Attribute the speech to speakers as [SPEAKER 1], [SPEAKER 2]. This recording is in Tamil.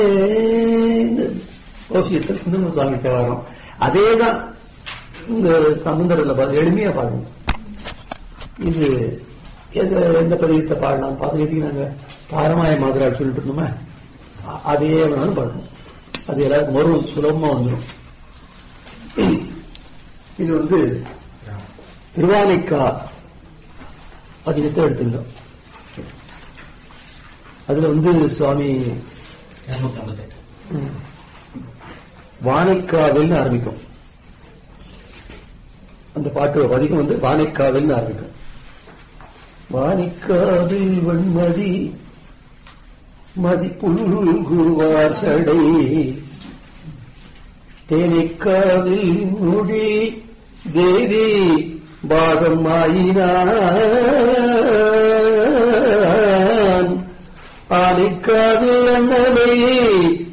[SPEAKER 1] ஓசியத்தில் சுந்தர சுவாமி தேவாரம் அதேதான் இந்த சமுந்தரில் பாரு எளிமையா பாடணும் இது எந்த எந்த பதிகத்தை பாடலாம் பதிகத்துக்கு நாங்க பாரமாய மாதிரால் சொல்லிட்டு இருந்தோமே அ- அதே வேணாலும் பாடணும் அது எல்லாருக்கும் வரும் சுலபமா வந்துடும் இது வந்து திருவானைக்கா பதிகத்தை எடுத்துங்க அதுல வந்து சுவாமி
[SPEAKER 2] இருநூத்தி ஐம்பத்தெட்டு
[SPEAKER 1] ம், வானைக்காவல்னு ஆரம்பிக்கும் அந்த பாட்டு பதிகம் வந்து வானைக்காவல்னு ஆரம்பிக்கும் வானிக்காவில் வன்மதி மதிப்புழுகுவார் சடை தேனிக்காவில் முடி தேவி பாகம் ஆயினான் ஆனைக்காவில் அண்ணனை